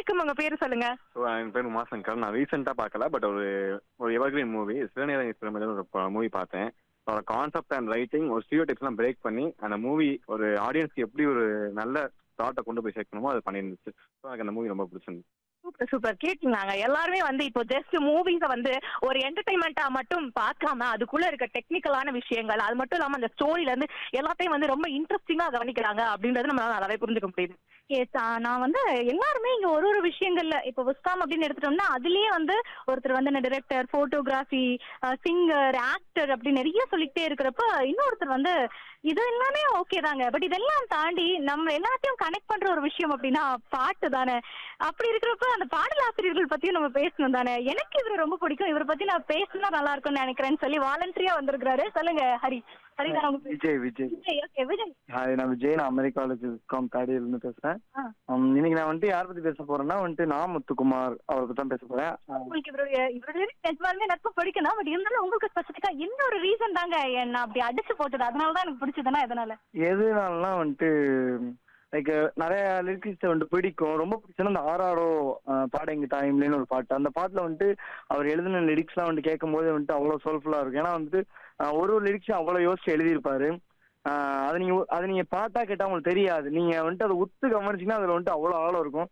வணக்கம் உங்க பேரு சொல்லுங்க ஸோ என் பேர் உமாசங்கர் நான் ரீசெண்டாக பார்க்கல பட் ஒரு ஒரு எவர்கிரீன் மூவி சிவநேரம் எக்ஸ்பெரிமெண்ட் ஒரு மூவி பார்த்தேன் அதோட கான்செப்ட் அண்ட் ரைட்டிங் ஒரு ஸ்டீரியோ டிப்ஸ்லாம் பிரேக் பண்ணி அந்த மூவி ஒரு ஆடியன்ஸ்க்கு எப்படி ஒரு நல்ல தாட்டை கொண்டு போய் சேர்க்கணுமோ அது பண்ணியிருந்துச்சு ஸோ எனக்கு அந்த மூவி ரொம்ப பிடிச்சிருந்துச்சு சூப்பர் சூப்பர் கேட்டீங்களாங்க எல்லாருமே வந்து இப்போ ஜஸ்ட் மூவிஸ வந்து ஒரு என்டர்டைன்மெண்டா மட்டும் பார்க்காம அதுக்குள்ள இருக்க டெக்னிக்கலான விஷயங்கள் அது மட்டும் இல்லாம அந்த ஸ்டோரியில இருந்து எல்லாத்தையும் வந்து ரொம்ப இன்ட்ரெஸ்டிங்கா கவனிக்கிறாங்க அப்படின்றது நம்மளால நல்லாவே புரிஞ்சுக்க முடியுது எஸ் நான் வந்து எல்லாருமே இங்க ஒரு ஒரு விஷயங்கள்ல இப்போ விஸ்காம் அப்படின்னு எடுத்துட்டோம்னா அதுலயே வந்து ஒருத்தர் வந்து டிரெக்டர் போட்டோகிராஃபி சிங்கர் ஆக்டர் அப்படி நிறைய சொல்லிக்கிட்டே இருக்கிறப்ப இன்னொருத்தர் வந்து இது எல்லாமே ஓகே தாங்க பட் இதெல்லாம் தாண்டி நம்ம எல்லாத்தையும் கனெக்ட் பண்ற ஒரு விஷயம் அப்படின்னா பாட்டு தானே அப்படி இருக்கிறப்ப அந்த பாடல் ஆசிரியர்கள் பத்தியும் நம்ம பேசணும் தானே எனக்கு இவரை ரொம்ப பிடிக்கும் இவரை பத்தி நான் பேசினா நல்லா இருக்கும்னு நினைக்கிறேன்னு சொல்லி வாலண்டரியா வந்திருக்கிறாரு சொல்லுங்க ஹரி ஹரி தான் உங்க பேர். விஜய் விஜய் விஜய், okay, விஜய் ஹாய் நான் விஜய் நான் அமெரிக்கா காலேஜ் காம் தேர்ட் இயர்ல பேசுறேன் ஆ. Um, இன்னைக்கு நான் வந்துட்டு யாரை பத்தி பேச போறேன்னா வந்துட்டு நான் முத்துக்குமார் அவரை பத்தி தான் பேச போறேன் ஆ, உங்களுக்கு இவருடைய இவருடைய நிஜமாலுமே நட்பு பிடிக்கணும் பட் இருந்தாலும் உங்களுக்கு ஸ்பெசிஃபிக்கா என்ன ஒரு ரீசன் தாங்க என்ன அப்படி அடிச்சு போட்டது அதனால தான் எனக்கு பிடிச்சதுன்னா எதனால எதுனாலனா வந்துட்டு லைக் நிறைய லிரிக்ஸ் வந்துட்டு பிடிக்கும் ரொம்ப பிடிச்சது அந்த ஆறாரோ பாடைங்க டைம்லன்னு ஒரு பாட்டு அந்த பாட்டுல வந்துட்டு அவர் எழுதின லிரிக்ஸ்லாம் வந்துட்டு கேட்கும் போது வந்துட்டு அவ்வளவு சோல்ஃபுல்லா இருக்கும் ஏன்னா வந்துட்டு ஆஹ், ஒரு ஒரு லிரிக்ஸும் அவ்வளவு யோசிச்சு எழுதியிருப்பாரு ஆஹ், அது நீங்க அதை நீங்க பாட்டா கேட்டா உங்களுக்கு தெரியாது நீங்க வந்துட்டு அதை உத்து கவனிச்சீங்கன்னா அதுல வந்துட்டு அவ்வளவு ஆழம் இருக்கும்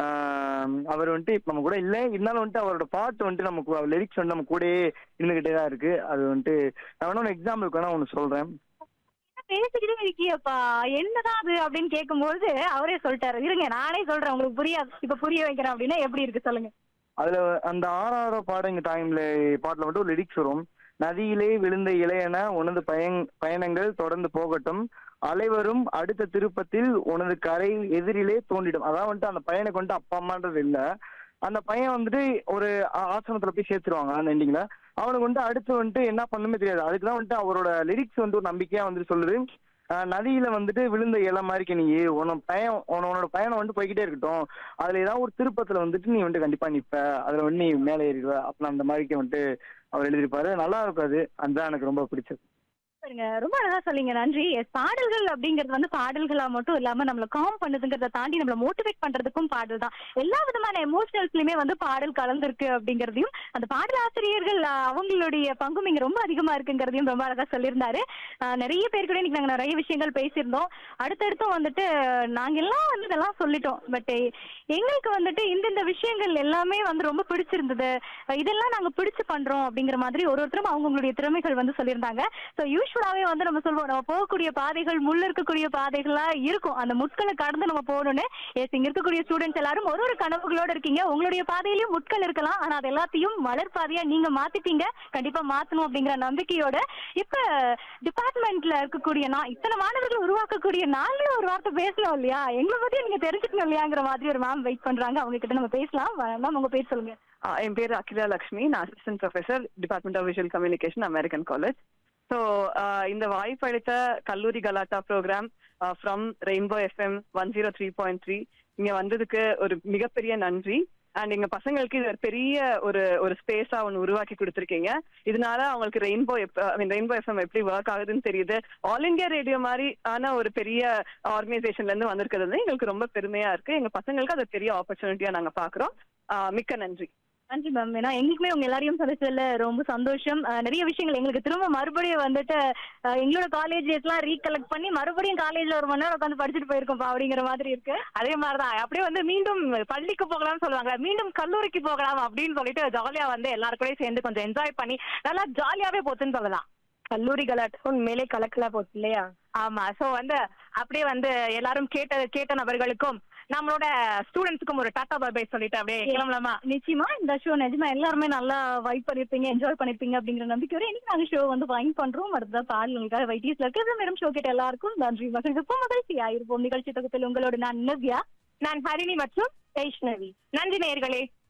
ஆஹ், அவர் வந்துட்டு இப்ப நம்ம கூட இல்லை இருந்தாலும் வந்துட்டு அவரோட பாட்டு வந்துட்டு நமக்கு லிரிக்ஸ் வந்து நம்ம கூடயே இருந்துகிட்டே தான் இருக்கு அது வந்துட்டு நான் வேணா ஒரு எக்ஸாம்பிளுக்கு வேணா ஒன்று சொல்றேன் பேசிக்கிட்டே இருக்கியப்பா என்னதான் அது அப்படின்னு கேட்கும்போது அவரே சொல்லிட்டாரு இருங்க நானே சொல்றேன் உங்களுக்கு புரியாது இப்ப புரிய வைக்கிறேன் அப்படின்னா எப்படி இருக்கு சொல்லுங்க அதுல அந்த ஆறாரோ பாடுங்க டைம்ல பாட்டுல மட்டும் ஒரு லிரிக்ஸ் வரும் நதியிலே விழுந்த இளையன உனது பயன் பயணங்கள் தொடர்ந்து போகட்டும் அலைவரும் அடுத்த திருப்பத்தில் உனது கரை எதிரிலே தோண்டிடும் அதான் வந்துட்டு அந்த பையனை கொண்டு அப்பா அம்மான்றது இல்ல அந்த பையன் வந்துட்டு ஒரு ஆ- ஆசிரமத்துல போய் சேர்த்துருவாங்க அந்த எண்டிங்ல அவனுக்கு வந்துட்டு அடுத்து வந்துட்டு என்ன பண்ணுமே தெரியாது அதுக்கு தான் வந்துட்டு அவரோட லிரிக்ஸ் வந்து ஒரு நம்பிக்கையா வந்துட்டு சொல்லுது ஆஹ் நதியில வந்துட்டு விழுந்த இலை மாதிரி நீ உன பயணம் உன- உன்னோட பயணம் வந்து போய்கிட்டே இருக்கட்டும் அதுல ஏதாவது ஒரு திருப்பத்துல வந்துட்டு நீ வந்துட்டு கண்டிப்பா நிப்ப அதுல வந்து நீ மேலே ஏறிடுவ அப்ப அந்த மாதிரிக்கு வந்துட்டு அவர் எழுதியிருப்பாரு நல்லா இருக்கும் அது அதுதான் எனக்கு ரொம்ப பிடிச்சது சரிங்க ரொம்ப அழகா சொல்லிங்க நன்றி எஸ் பாடல்கள் அப்படிங்கிறது வந்து பாடல்களா மட்டும் இல்லாம நம்மள காம் பண்ணுதுங்கிறத தாண்டி நம்மள மோட்டிவேட் பண்றதுக்கும் பாடல் தான் எல்லா விதமான எமோஷனல்ஸ்லயுமே வந்து பாடல் கலந்திருக்கு அப்படிங்கறதையும் அந்த பாடல் ஆசிரியர்கள் அஹ், அவங்களுடைய பங்கும் இங்க ரொம்ப அதிகமா இருக்குங்கிறதையும் ரொம்ப அழகா சொல்லியிருந்தாரு அஹ், நிறைய பேர் கூட இன்னைக்கு நாங்க நிறைய விஷயங்கள் பேசியிருந்தோம் அடுத்தடுத்தும் வந்துட்டு நாங்க எல்லாம் வந்து இதெல்லாம் சொல்லிட்டோம் பட் எங்களுக்கு வந்துட்டு இந்தந்த விஷயங்கள் எல்லாமே வந்து ரொம்ப பிடிச்சிருந்தது அஹ், இதெல்லாம் நாங்க பிடிச்சு பண்றோம் அப்படிங்கிற மாதிரி ஒரு ஒருத்தரும் அவங்களுடைய திறமைகள் வந்து சொல்லியிருந்தாங்க ஸோ யூஸ்வலாவே வந்து நம்ம சொல்லுவோம் நம்ம போகக்கூடிய பாதைகள் முள்ள இருக்கக்கூடிய பாதைகளா இருக்கும் அந்த முட்களை கடந்து நம்ம போகணும்னு எஸ் இங்க இருக்கக்கூடிய ஸ்டூடெண்ட்ஸ் எல்லாரும் ஒரு ஒரு கனவுகளோட இருக்கீங்க உங்களுடைய பாதையிலயும் முட்கள் இருக்கலாம் ஆனா அது எல்லாத்தையும் மலர் பாதையா நீங்க மாத்திட்டீங்க கண்டிப்பா மாத்தணும் அப்படிங்கிற நம்பிக்கையோட இப்ப டிபார்ட்மெண்ட்ல இருக்கக்கூடிய நான் இத்தனை மாணவர்கள் உருவாக்கக்கூடிய நாங்களும் ஒரு வார்த்தை பேசணும் இல்லையா எங்களை பத்தி நீங்க தெரிஞ்சுக்கணும் இல்லையாங்கிற மாதிரி ஒரு மேம் வெயிட் பண்றாங்க அவங்க கிட்ட நம்ம பேசலாம் மேம் உங்க பேர் சொல்லுங்க ஆ, என் பேர் அகிலா லக்ஷ்மி நான் assistant professor department of visual communication American college so இந்த வாய்ப்பு அளித்த கல்லூரி கலாட்டா programme from rainbow FM one zero three point three இங்க வந்ததுக்கு ஒரு மிகப்பெரிய நன்றி அண்ட் எங்க பசங்களுக்கு இது ஒரு பெரிய ஒரு ஒரு ஸ்பேஸா ஒன்று உருவாக்கி கொடுத்துருக்கீங்க இதனால அவங்களுக்கு rainbow I mean rainbow FM எப்படி ஒர்க் ஆகுதுன்னு தெரியுது ஆல் இந்தியா ரேடியோ மாதிரி ஆன ஒரு பெரிய ஆர்கனைசேஷன்ல இருந்து வந்திருக்கிறது வந்து எங்களுக்கு ரொம்ப பெருமையா இருக்கு எங்க பசங்களுக்கு அது பெரிய ஆப்பர்ச்சுனிட்டியா நாங்க பாக்குறோம் ஆ, மிக்க நன்றி நன்றி மேம் ஏன்னா எங்களுக்குமே உங்க எல்லாரையும் சந்திச்சதுல ரொம்ப சந்தோஷம் அஹ் நிறைய விஷயங்கள் எங்களுக்கு திரும்ப மறுபடியும் வந்துட்டு அஹ் எங்களோட காலேஜ் எல்லாம் ரீகலெக்ட் பண்ணி மறுபடியும் காலேஜ்ல ஒரு மணி நேரம் உட்காந்து படிச்சுட்டு போயிருக்கோம்ப்பா அப்படிங்கிற மாதிரி இருக்கு அதே மாதிரிதான் அப்படியே வந்து மீண்டும் பள்ளிக்கு போகலாம்னு சொல்லுவாங்க மீண்டும் கல்லூரிக்கு போகலாம் அப்படின்னு சொல்லிட்டு ஜாலியா வந்து எல்லாரும் கூடயும் சேர்ந்து கொஞ்சம் என்ஜாய் பண்ணி நல்லா ஜாலியாவே போச்சுன்னு சொல்லலாம் கல்லூரி கலாட்டு உண்மையிலே கலக்கலா போச்சு இல்லையா ஆமா சோ வந்து அப்படியே வந்து எல்லாரும் கேட்ட கேட்ட நபர்களுக்கும் நம்மளோட ஸ்டூடெண்ட்ஸுக்கும் ஒரு டாட்டா பை பை சொல்லிட்டு அப்படியே கிளம்பலாமா நிச்சயமா இந்த ஷோ நிஜமா எல்லாருமே நல்லா வைப் பண்ணிருப்பீங்க என்ஜாய் பண்ணிருப்பீங்க அப்படிங்கிற நம்பிக்கையோட இன்னைக்கு நாங்க ஷோ வந்து வாங்கி பண்றோம் அடுத்த பாடல்களுக்காக வைட்டிஸ்ல இருக்கிற மேடம் ஷோ கேட்ட எல்லாருக்கும் நன்றி மகிழ்ச்சி மகிழ்ச்சியா இருப்போம் நிகழ்ச்சி தொகுப்பில் உங்களோட நான் நவ்யா நான் ஹரிணி மற்றும் வைஷ்ணவி நன்றி நேயர்களே